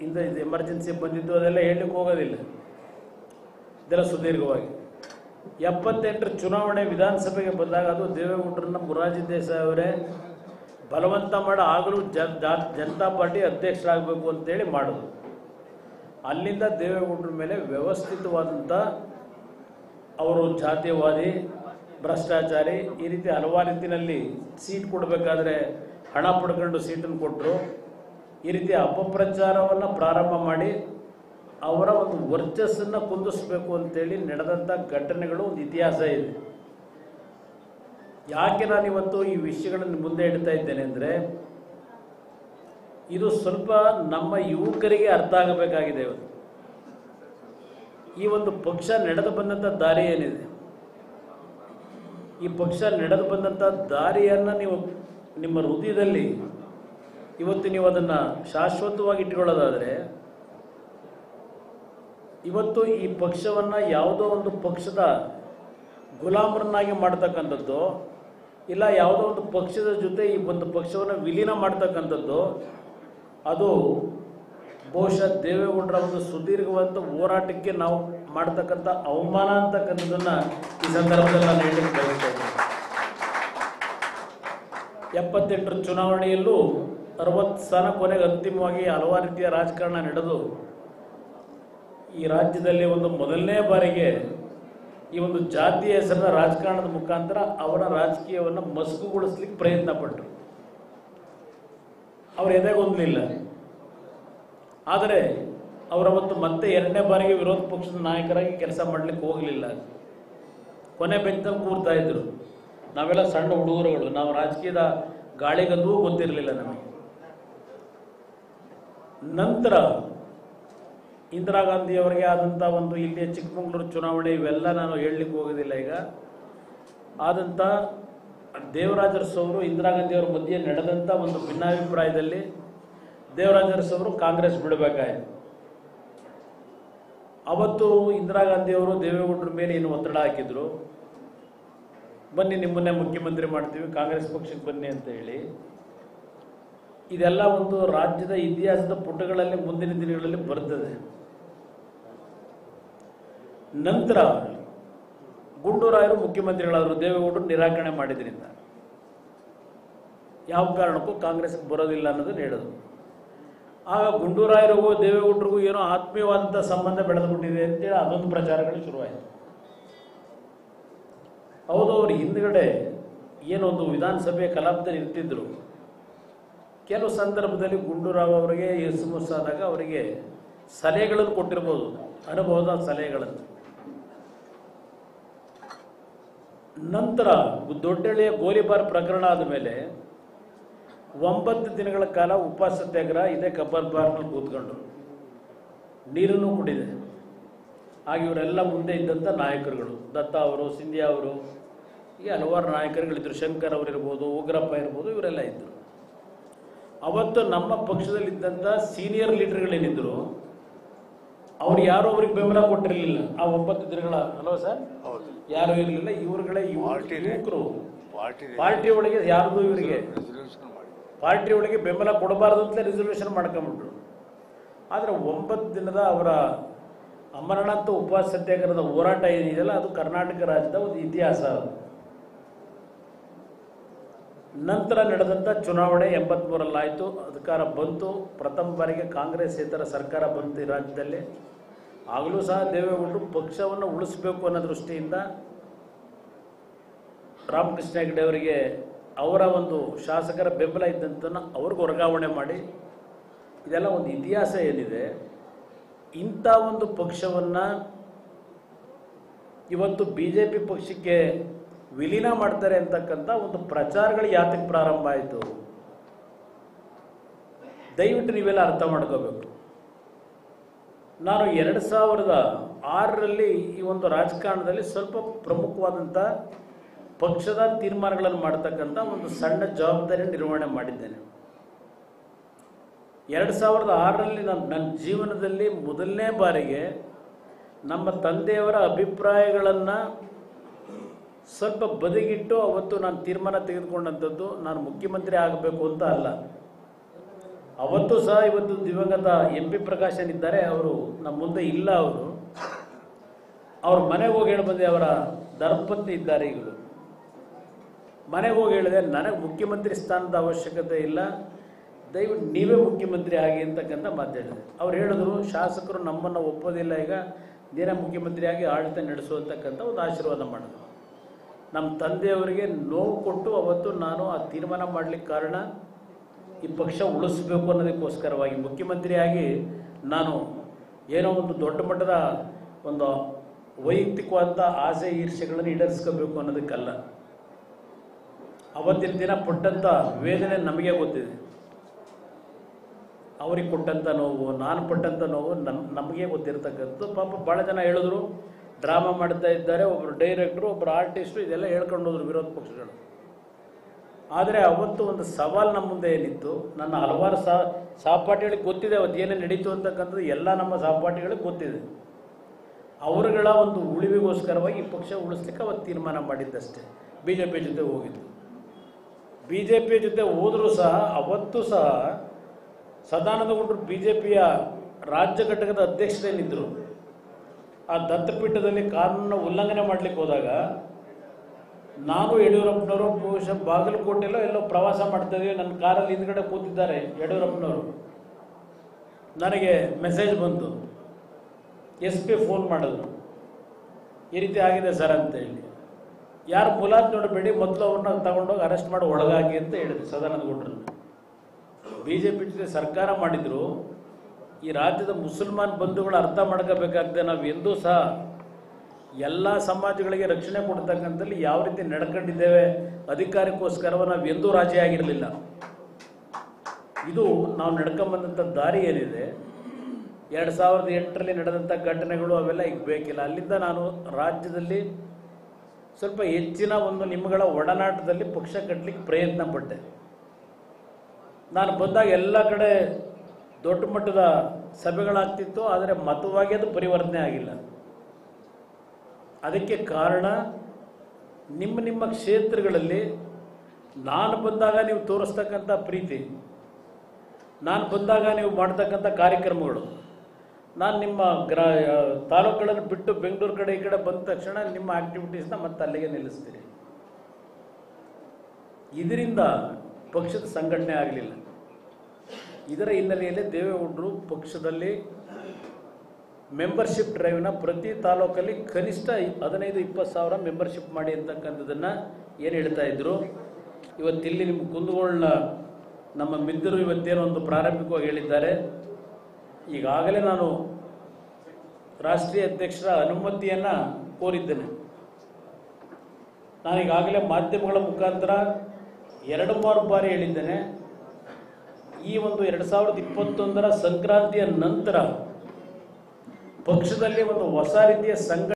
ಇಂದ ಇದು ಎಮರ್ಜೆನ್ಸಿ ಬಂದಿದ್ದು ಅದೆಲ್ಲ ಹೇಳಲಿಕ್ಕೆ ಹೋಗೋದಿಲ್ಲ ಇದೆಲ್ಲ ಸುದೀರ್ಘವಾಗಿ ಎಪ್ಪತ್ತೆಂಟರ ಚುನಾವಣೆ ವಿಧಾನಸಭೆಗೆ ಬಂದಾಗ ಅದು ದೇವೇಗೌಡರನ್ನ ಮುರಾರ್ಜಿ ದೇಸಾಯಿ ಅವರೇ ಬಲವಂತ ಮಾಡಿ ಆಗಲೂ ಜನ್ ಜಾ- ಜನತಾ ಪಾರ್ಟಿ ಅಧ್ಯಕ್ಷರಾಗಬೇಕು ಅಂತೇಳಿ ಮಾಡೋದು ಅಲ್ಲಿಂದ ದೇವೇಗೌಡರ ಮೇಲೆ ವ್ಯವಸ್ಥಿತವಾದಂಥ ಅವರು ಜಾತೀಯವಾದಿ ಭ್ರಷ್ಟಾಚಾರಿ ಈ ರೀತಿ ಹಲವಾರು ರೀತಿಯಲ್ಲಿ ಸೀಟ್ ಕೊಡಬೇಕಾದ್ರೆ ಹಣ ಪಡ್ಕೊಂಡು ಸೀಟನ್ನು ಕೊಟ್ಟರು ಈ ರೀತಿ ಅಪಪ್ರಚಾರವನ್ನು ಪ್ರಾರಂಭ ಮಾಡಿ ಅವರ ಒಂದು ವರ್ಚಸ್ಸನ್ನು ಕುಂದಿಸ್ಬೇಕು ಅಂತೇಳಿ ನಡೆದಂಥ ಘಟನೆಗಳು ಒಂದು ಇತಿಹಾಸ ಇದೆ ಯಾಕೆ ನಾನು ಇವತ್ತು ಈ ವಿಷಯಗಳನ್ನು ಮುಂದೆ ಇಡ್ತಾ ಇದ್ದೇನೆ ಅಂದರೆ ಇದು ಸ್ವಲ್ಪ ನಮ್ಮ ಯುವಕರಿಗೆ ಅರ್ಥ ಆಗಬೇಕಾಗಿದೆ ಇವತ್ತು ಈ ಒಂದು ಪಕ್ಷ ನಡೆದು ಬಂದಂಥ ದಾರಿ ಏನಿದೆ ಈ ಪಕ್ಷ ನಡೆದು ಬಂದಂಥ ದಾರಿಯನ್ನು ನೀವು ನಿಮ್ಮ ಹೃದಯದಲ್ಲಿ ಇವತ್ತು ನೀವು ಅದನ್ನು ಶಾಶ್ವತವಾಗಿ ಇಟ್ಕೊಳ್ಳೋದಾದರೆ ಇವತ್ತು ಈ ಪಕ್ಷವನ್ನು ಯಾವುದೋ ಒಂದು ಪಕ್ಷದ ಗುಲಾಮರನ್ನಾಗಿ ಮಾಡ್ತಕ್ಕಂಥದ್ದು ಇಲ್ಲ ಯಾವುದೋ ಒಂದು ಪಕ್ಷದ ಜೊತೆ ಈ ಒಂದು ಪಕ್ಷವನ್ನು ವಿಲೀನ ಮಾಡ್ತಕ್ಕಂಥದ್ದು ಅದು ಬಹುಶಃ ದೇವೇಗೌಡರ ಒಂದು ಸುದೀರ್ಘವಾದ ಹೋರಾಟಕ್ಕೆ ನಾವು ಮಾಡ್ತಕ್ಕಂಥ ಅವಮಾನ ಅಂತಕ್ಕಂಥದ್ದನ್ನು ಈ ಸಂದರ್ಭದಲ್ಲಿ ನಾನು ಹೇಳಲಿಕ್ಕೆ ಬಯಸ್ತೇನೆ ಎಪ್ಪತ್ತೆಂಟರ ಚುನಾವಣೆಯಲ್ಲೂ ಅರವತ್ತು ಸ್ಥಾನ ಕೊನೆಗೆ ಅಂತಿಮವಾಗಿ ಹಲವಾರು ರೀತಿಯ ರಾಜಕಾರಣ ನಡೆದು ಈ ರಾಜ್ಯದಲ್ಲಿ ಒಂದು ಮೊದಲನೇ ಬಾರಿಗೆ ಈ ಒಂದು ಜಾತಿಯ ಹೆಸರಿನ ರಾಜಕಾರಣದ ಮುಖಾಂತರ ಅವರ ರಾಜಕೀಯವನ್ನು ಮಸುಕುಗೊಳಿಸ್ಲಿಕ್ಕೆ ಪ್ರಯತ್ನ ಪಟ್ಟರು ಅವರು ಎದೆಗೊಂದಲಿಲ್ಲ ಆದರೆ ಅವರವತ್ತು ಮತ್ತೆ ಎರಡನೇ ಬಾರಿಗೆ ವಿರೋಧ ಪಕ್ಷದ ನಾಯಕರಾಗಿ ಕೆಲಸ ಮಾಡಲಿಕ್ಕೆ ಹೋಗಲಿಲ್ಲ ಕೊನೆ ಬೆಂಚಲ್ಲಿ ಕೂರ್ತಾ ಇದ್ರು ನಾವೆಲ್ಲ ಸಣ್ಣ ಹುಡುಗರುಗಳು ನಾವು ರಾಜಕೀಯದ ಗಾಳಿಗಂದೂ ಗೊತ್ತಿರಲಿಲ್ಲ ನಮಗೆ ನಂತರ ಇಂದಿರಾ ಗಾಂಧಿ ಅವರಿಗೆ ಆದಂಥ ಒಂದು ಇಲ್ಲಿಯ ಚಿಕ್ಕಮಗಳೂರು ಚುನಾವಣೆ ಇವೆಲ್ಲ ನಾನು ಹೇಳಲಿಕ್ಕೆ ಹೋಗೋದಿಲ್ಲ ಈಗ ಆದಂಥ ದೇವರಾಜ ಅರಸು ಅವರು ಇಂದಿರಾ ಗಾಂಧಿ ಅವರ ಮಧ್ಯೆ ನಡೆದಂಥ ಒಂದು ಭಿನ್ನಾಭಿಪ್ರಾಯದಲ್ಲಿ ದೇವರಾಜ ಅರಸು ಅವರು ಕಾಂಗ್ರೆಸ್ ಬಿಡಬೇಕಾಯಿತು ಅವತ್ತು ಇಂದಿರಾ ಗಾಂಧಿ ಅವರು ದೇವೇಗೌಡರ ಮೇಲೆ ಏನು ಒತ್ತಡ ಹಾಕಿದ್ರು ಬನ್ನಿ ನಿಮ್ಮನ್ನೇ ಮುಖ್ಯಮಂತ್ರಿ ಮಾಡ್ತೀವಿ ಕಾಂಗ್ರೆಸ್ ಪಕ್ಷಕ್ಕೆ ಬನ್ನಿ ಅಂತ ಹೇಳಿ ಇದೆಲ್ಲ ಒಂದು ರಾಜ್ಯದ ಇತಿಹಾಸದ ಪುಟಗಳಲ್ಲಿ ಮುಂದಿನ ದಿನಗಳಲ್ಲಿ ಬರ್ತದೆ ನಂತರ ಗುಂಡೂರಾಯರು ಮುಖ್ಯಮಂತ್ರಿಗಳಾದರು ದೇವೇಗೌಡರು ನಿರಾಕರಣೆ ಮಾಡಿದ್ರಿಂದ ಯಾವ ಕಾರಣಕ್ಕೂ ಕಾಂಗ್ರೆಸ್ಗೆ ಬರೋದಿಲ್ಲ ಅನ್ನೋದನ್ನು ಹೇಳೋದು ಆಗ ಗುಂಡೂರಾಯರಿಗೂ ದೇವೇಗೌಡರಿಗೂ ಏನೋ ಆತ್ಮೀಯವಾದಂಥ ಸಂಬಂಧ ಬೆಳೆದುಬಿಟ್ಟಿದೆ ಅಂತೇಳಿ ಅದೊಂದು ಪ್ರಚಾರಗಳು ಶುರುವಾಯಿತು ಹೌದು ಅವರು ಹಿಂದ್ಗಡೆ ಏನೊಂದು ವಿಧಾನಸಭೆ ಕಲಾಪದಲ್ಲಿ ಇರ್ತಿದ್ರು ಕೆಲವು ಸಂದರ್ಭದಲ್ಲಿ ಗುಂಡೂರಾವ್ ಅವರಿಗೆ ಯೇಸುಮುಸ್ ಆದಾಗ ಅವರಿಗೆ ಸಲಹೆಗಳನ್ನು ಕೊಟ್ಟಿರ್ಬೋದು ಅನುಭವದ ಸಲಹೆಗಳನ್ನು ನಂತರ ದೊಡ್ಡಳ್ಳಿಯ ಗೋಲಿಬಾರ್ ಪ್ರಕರಣ ಆದ ಮೇಲೆ ಒಂಬತ್ತು ದಿನಗಳ ಕಾಲ ಉಪವಾಸ ಸತ್ಯಾಗ್ರಹ ಇದೇ ಕಬ್ಬರ್ ಬಾರ್ನಲ್ಲಿ ಕೂತ್ಕೊಂಡ್ರು ನೀರನ್ನು ಕುಡಿದೆ ಆಗ ಇವರೆಲ್ಲ ಮುಂದೆ ಇದ್ದಂಥ ನಾಯಕರುಗಳು ದತ್ತ ಅವರು ಸಿಂಧ್ಯಾ ಅವರು ಈ ಹಲವಾರು ನಾಯಕರುಗಳಿದ್ದರು ಶಂಕರ್ ಅವರಿರ್ಬೋದು ಉಗ್ರಪ್ಪ ಇರ್ಬೋದು ಇವರೆಲ್ಲ ಇದ್ದರು ಅವತ್ತು ನಮ್ಮ ಪಕ್ಷದಲ್ಲಿದ್ದಂಥ ಸೀನಿಯರ್ ಲೀಡರ್ಗಳೇನಿದ್ರು ಅವ್ರು ಯಾರು ಅವ್ರಿಗೆ ಬೆಂಬಲ ಕೊಟ್ಟಿರಲಿಲ್ಲ ಆ ಒಂಬತ್ತು ದಿನಗಳ ಅಲ್ವಾ ಸರ್ ಹೌದು ಯಾರು ಇರಲಿಲ್ಲ ಇವ್ರುಗಳೇ ಪಾರ್ಟಿ ಇದೆ. ಯುವಕರು ಪಾರ್ಟಿ ಪಾರ್ಟಿ ಒಳಗೆ ಯಾರ್ದು ಇವರಿಗೆ ರೆಸಲ್ಯೂಷನ್ ಮಾಡಿ ಪಾರ್ಟಿ ಒಳಗೆ ಬೆಂಬಲ ಕೊಡಬಾರ್ದು ಅಂತ ರಿಸರ್ವೇಷನ್ ಮಾಡ್ಕೊಂಬಿಟ್ರು ಆದರೆ ಒಂಬತ್ತು ದಿನದ ಅವರ ಅಮರನಾಥ ಉಪವಾಸ ಸತ್ಯಾಗ್ರಹದ ಹೋರಾಟ ಏನಿದೆಯಲ್ಲ ಅದು ಕರ್ನಾಟಕ ರಾಜ್ಯದ ಒಂದು ಇತಿಹಾಸ ಅದು ನಂತರ ನಡೆದಂಥ ಚುನಾವಣೆ ಎಂಬತ್ಮೂರಲ್ಲಾಯಿತು ಅಧಿಕಾರ ಬಂತು ಪ್ರಥಮ ಬಾರಿಗೆ ಕಾಂಗ್ರೆಸ್ ಇತರ ಸರ್ಕಾರ ಬಂತು ಈ ರಾಜ್ಯದಲ್ಲಿ ಆಗಲೂ ಸಹ ದೇವೇಗೌಡರು ಪಕ್ಷವನ್ನು ಉಳಿಸಬೇಕು ಅನ್ನೋ ದೃಷ್ಟಿಯಿಂದ ರಾಮಕೃಷ್ಣ ಹೆಗಡೆ ಅವರಿಗೆ ಅವರ ಒಂದು ಶಾಸಕರ ಬೆಂಬಲ ಇದ್ದಂಥನ್ನು ಅವ್ರಿಗೆ ವರ್ಗಾವಣೆ ಮಾಡಿ ಇದೆಲ್ಲ ಒಂದು ಇತಿಹಾಸ ಏನಿದೆ ಇಂಥ ಒಂದು ಪಕ್ಷವನ್ನು ಇವತ್ತು ಬಿ ಜೆ ಪಿ ಪಕ್ಷಕ್ಕೆ ವಿಲೀನ ಮಾಡ್ತಾರೆ ಅಂತಕ್ಕಂಥ ಒಂದು ಪ್ರಚಾರಗಳು ಯಾತಕ್ಕೆ ಪ್ರಾರಂಭ ಆಯಿತು ದಯವಿಟ್ಟು ನೀವೆಲ್ಲ ಅರ್ಥ ಮಾಡ್ಕೋಬೇಕು ನಾನು ಎರಡು ಸಾವಿರದ ಆರರಲ್ಲಿ ಈ ಒಂದು ರಾಜಕಾರಣದಲ್ಲಿ ಸ್ವಲ್ಪ ಪ್ರಮುಖವಾದಂಥ ಪಕ್ಷದ ತೀರ್ಮಾನಗಳನ್ನು ಮಾಡ್ತಕ್ಕಂಥ ಒಂದು ಸಣ್ಣ ಜವಾಬ್ದಾರಿ ನಿರ್ವಹಣೆ ಮಾಡಿದ್ದೇನೆ ಎರಡು ಸಾವಿರದ ಆರರಲ್ಲಿ ನಾನು ನನ್ನ ಜೀವನದಲ್ಲಿ ಮೊದಲನೇ ಬಾರಿಗೆ ನಮ್ಮ ತಂದೆಯವರ ಅಭಿಪ್ರಾಯಗಳನ್ನು ಸ್ವಲ್ಪ ಬದಿಗಿಟ್ಟು ಅವತ್ತು ನಾನು ತೀರ್ಮಾನ ತೆಗೆದುಕೊಂಡಂಥದ್ದು ನಾನು ಮುಖ್ಯಮಂತ್ರಿ ಆಗಬೇಕು ಅಂತ ಅಲ್ಲ ಅವತ್ತು ಸಹ ಇವತ್ತು ದಿವಂಗತ ಎಂ ಪಿ ಪ್ರಕಾಶನ್ ಇದ್ದಾರೆ ಅವರು ನಮ್ಮ ಮುಂದೆ ಇಲ್ಲ ಅವರು ಅವ್ರ ಮನೆಗೆ ಹೋಗಿ ಹೇಳಿ ಬಂದೆ ಅವರ ಧರ್ಮಪತ್ನಿ ಇದ್ದಾರೆ ಈಗಲೂ ಮನೆಗೆ ಹೋಗಿ ಹೇಳಿದೆ ನನಗೆ ಮುಖ್ಯಮಂತ್ರಿ ಸ್ಥಾನದ ಅವಶ್ಯಕತೆ ಇಲ್ಲ ದಯವಿಟ್ಟು ನೀವೇ ಮುಖ್ಯಮಂತ್ರಿ ಆಗಿ ಅಂತಕ್ಕಂಥ ಮಾತಾಡಿದೆ ಅವ್ರು ಹೇಳಿದ್ರು ಶಾಸಕರು ನಮ್ಮನ್ನು ಒಪ್ಪೋದಿಲ್ಲ ಈಗ ನೀನೇ ಮುಖ್ಯಮಂತ್ರಿ ಆಗಿ ಆಡಳಿತ ನಡೆಸುವಂತಕ್ಕಂಥ ಒಂದು ಆಶೀರ್ವಾದ ಮಾಡಿದ್ರು ನಮ್ಮ ತಂದೆಯವರಿಗೆ ನೋವು ಕೊಟ್ಟು ಅವತ್ತು ನಾನು ಆ ತೀರ್ಮಾನ ಮಾಡಲಿಕ್ಕೆ ಕಾರಣ ಈ ಪಕ್ಷ ಉಳಿಸ್ಬೇಕು ಅನ್ನೋದಕ್ಕೋಸ್ಕರವಾಗಿ ಮುಖ್ಯಮಂತ್ರಿಯಾಗಿ ನಾನು ಏನೋ ಒಂದು ದೊಡ್ಡ ಮಟ್ಟದ ಒಂದು ವೈಯಕ್ತಿಕವಾದ ಆಸೆ ಈರ್ಷೆಗಳನ್ನು ಈಡೇರಿಸ್ಕೋಬೇಕು ಅನ್ನೋದಕ್ಕಲ್ಲ ಅವತ್ತಿನ ದಿನ ಪಟ್ಟಂಥ ವೇದನೆ ನಮಗೆ ಗೊತ್ತಿದೆ ಅವ್ರಿಗೆ ಕೊಟ್ಟಂಥ ನೋವು ನಾನು ಪಟ್ಟಂಥ ನೋವು ನಮ್ ನಮಗೆ ಗೊತ್ತಿರ್ತಕ್ಕಂಥದ್ದು ಪಾಪ ಭಾಳ ಜನ ಹೇಳಿದ್ರು ಡ್ರಾಮಾ ಮಾಡ್ತಾ ಇದ್ದಾರೆ ಒಬ್ಬರು ಡೈರೆಕ್ಟ್ರು ಒಬ್ಬರು ಆರ್ಟಿಸ್ಟು ಇದೆಲ್ಲ ಹೇಳ್ಕೊಂಡು ಹೋದ್ರು ವಿರೋಧ ಪಕ್ಷಗಳು ಆದರೆ ಅವತ್ತು ಒಂದು ಸವಾಲು ನಮ್ಮ ಮುಂದೆ ಏನಿತ್ತು ನನ್ನ ಹಲವಾರು ಸಹ ಸಹಪಾಠಿಗಳಿಗೆ ಗೊತ್ತಿದೆ ಅವತ್ತು ಏನೇನು ನಡೀತು ಅಂತಕ್ಕಂಥದ್ದು ಎಲ್ಲ ನಮ್ಮ ಸಹಪಾಠಿಗಳಿಗೆ ಗೊತ್ತಿದೆ ಅವರುಗಳ ಒಂದು ಉಳಿವಿಗೋಸ್ಕರವಾಗಿ ಈ ಪಕ್ಷ ಉಳಿಸ್ಲಿಕ್ಕೆ ಅವತ್ತು ತೀರ್ಮಾನ ಮಾಡಿದ್ದಷ್ಟೇ ಬಿ ಜೆ ಪಿ ಜೊತೆ ಹೋಗಿದ್ದು ಬಿ ಜೆ ಪಿ ಜೊತೆ ಹೋದರೂ ಸಹ ಅವತ್ತು ಸಹ ಸದಾನಂದಗೌಡರು ಬಿ ಜೆ ಪಿಯ ರಾಜ್ಯ ಘಟಕದ ಅಧ್ಯಕ್ಷರೇನಿದ್ದರು ಆ ದತ್ತಪೀಠದಲ್ಲಿ ಕಾನೂನನ್ನು ಉಲ್ಲಂಘನೆ ಮಾಡಲಿಕ್ಕೆ ಹೋದಾಗ ನಾನು ಯಡಿಯೂರಪ್ಪನವರು ಬಹುಶಃ ಬಾಗಲಕೋಟೆಲ್ಲೋ ಎಲ್ಲೋ ಪ್ರವಾಸ ಮಾಡ್ತಾ ಇದೀವಿ ನನ್ನ ಕಾರಲ್ಲಿ ಹಿಂದ್ಗಡೆ ಕೂತಿದ್ದಾರೆ ಯಡಿಯೂರಪ್ಪನವರು ನನಗೆ ಮೆಸೇಜ್ ಬಂತು ಎಸ್ ಪಿ ಫೋನ್ ಮಾಡಿದ್ರು ಈ ರೀತಿ ಆಗಿದೆ ಸರ್ ಅಂತ ಹೇಳಿ ಯಾರು ಮುಲಾದ್ ನೋಡಬೇಡಿ ಮೊದಲು ಅವ್ರನ್ನ ತಗೊಂಡೋಗಿ ಅರೆಸ್ಟ್ ಮಾಡಿ ಒಳಗಾಗಿ ಅಂತ ಹೇಳಿದ್ರು ಸದಾನಂದ ಗೌಡ್ರನ್ನ ಬಿ ಜೆ ಪಿ ಜೊತೆ ಸರ್ಕಾರ ಮಾಡಿದ್ರು ಈ ರಾಜ್ಯದ ಮುಸಲ್ಮಾನ್ ಬಂಧುಗಳು ಅರ್ಥ ಮಾಡ್ಕೋಬೇಕಾಗಿದೆ ನಾವು ಎಂದೂ ಸಹ ಎಲ್ಲ ಸಮಾಜಗಳಿಗೆ ರಕ್ಷಣೆ ಕೊಡ್ತಕ್ಕಂಥಲ್ಲಿ ಯಾವ ರೀತಿ ನಡ್ಕೊಂಡಿದ್ದೇವೆ ಅಧಿಕಾರಕ್ಕೋಸ್ಕರವ ನಾವು ಎಂದೂ ರಾಜಿ ಆಗಿರಲಿಲ್ಲ ಇದು ನಾವು ನಡ್ಕೊಂಬಂದಂಥ ದಾರಿ ಏನಿದೆ ಎರಡು ಸಾವಿರದ ಎಂಟರಲ್ಲಿ ನಡೆದಂಥ ಘಟನೆಗಳು ಅವೆಲ್ಲ ಈಗ ಬೇಕಿಲ್ಲ ಅಲ್ಲಿಂದ ನಾನು ರಾಜ್ಯದಲ್ಲಿ ಸ್ವಲ್ಪ ಹೆಚ್ಚಿನ ಒಂದು ನಿಮ್ಮಗಳ ಒಡನಾಟದಲ್ಲಿ ಪಕ್ಷ ಕಟ್ಟಲಿಕ್ಕೆ ಪ್ರಯತ್ನ ಪಟ್ಟೆ ನಾನು ಬಂದಾಗ ಎಲ್ಲ ಕಡೆ ದೊಡ್ಡ ಮಟ್ಟದ ಸಭೆಗಳಾಗ್ತಿತ್ತು ಆದರೆ ಮತವಾಗಿ ಅದು ಪರಿವರ್ತನೆ ಆಗಿಲ್ಲ ಅದಕ್ಕೆ ಕಾರಣ ನಿಮ್ಮ ನಿಮ್ಮ ಕ್ಷೇತ್ರಗಳಲ್ಲಿ ನಾನು ಬಂದಾಗ ನೀವು ತೋರಿಸ್ತಕ್ಕಂಥ ಪ್ರೀತಿ ನಾನು ಬಂದಾಗ ನೀವು ಮಾಡ್ತಕ್ಕಂಥ ಕಾರ್ಯಕ್ರಮಗಳು ನಾನು ನಿಮ್ಮ ಗ್ರಾ ತಾಲೂಕುಗಳನ್ನು ಬಿಟ್ಟು ಬೆಂಗಳೂರು ಕಡೆ ಈ ಕಡೆ ಬಂದ ತಕ್ಷಣ ನಿಮ್ಮ ಆಕ್ಟಿವಿಟೀಸ್ನ ಮತ್ತೆ ಅಲ್ಲಿಗೆ ನಿಲ್ಲಿಸ್ತೀರಿ ಇದರಿಂದ ಪಕ್ಷದ ಸಂಘಟನೆ ಆಗಲಿಲ್ಲ ಇದರ ಹಿನ್ನೆಲೆಯಲ್ಲಿ ದೇವೇಗೌಡರು ಪಕ್ಷದಲ್ಲಿ ಮೆಂಬರ್ಶಿಪ್ ಡ್ರೈವ್ನ ಪ್ರತಿ ತಾಲೂಕಲ್ಲಿ ಕನಿಷ್ಠ ಹದಿನೈದು ಇಪ್ಪತ್ತು ಸಾವಿರ ಮೆಂಬರ್ಶಿಪ್ ಮಾಡಿ ಅಂತಕ್ಕಂಥದ್ದನ್ನು ಏನು ಹೇಳ್ತಾ ಇದ್ರು ಇವತ್ತಿಲ್ಲಿ ನಿಮ್ಮ ಕುಂದಗೋಳ್ನ ನಮ್ಮ ಮಿತ್ರರು ಇವತ್ತೇನೋ ಒಂದು ಪ್ರಾರಂಭಿಕವಾಗಿ ಹೇಳಿದ್ದಾರೆ ಈಗಾಗಲೇ ನಾನು ರಾಷ್ಟ್ರೀಯ ಅಧ್ಯಕ್ಷರ ಅನುಮತಿಯನ್ನು ಕೋರಿದ್ದೇನೆ ನಾನು ಈಗಾಗಲೇ ಮಾಧ್ಯಮಗಳ ಮುಖಾಂತರ ಎರಡು ಮೂರು ಬಾರಿ ಹೇಳಿದ್ದೇನೆ ಈ ಒಂದು ಎರಡು ಸಾವಿರದ ಇಪ್ಪತ್ತೊಂದರ ಸಂಕ್ರಾಂತಿಯ ನಂತರ ಪಕ್ಷದಲ್ಲಿ ಒಂದು ಹೊಸ ರೀತಿಯ ಸಂಘ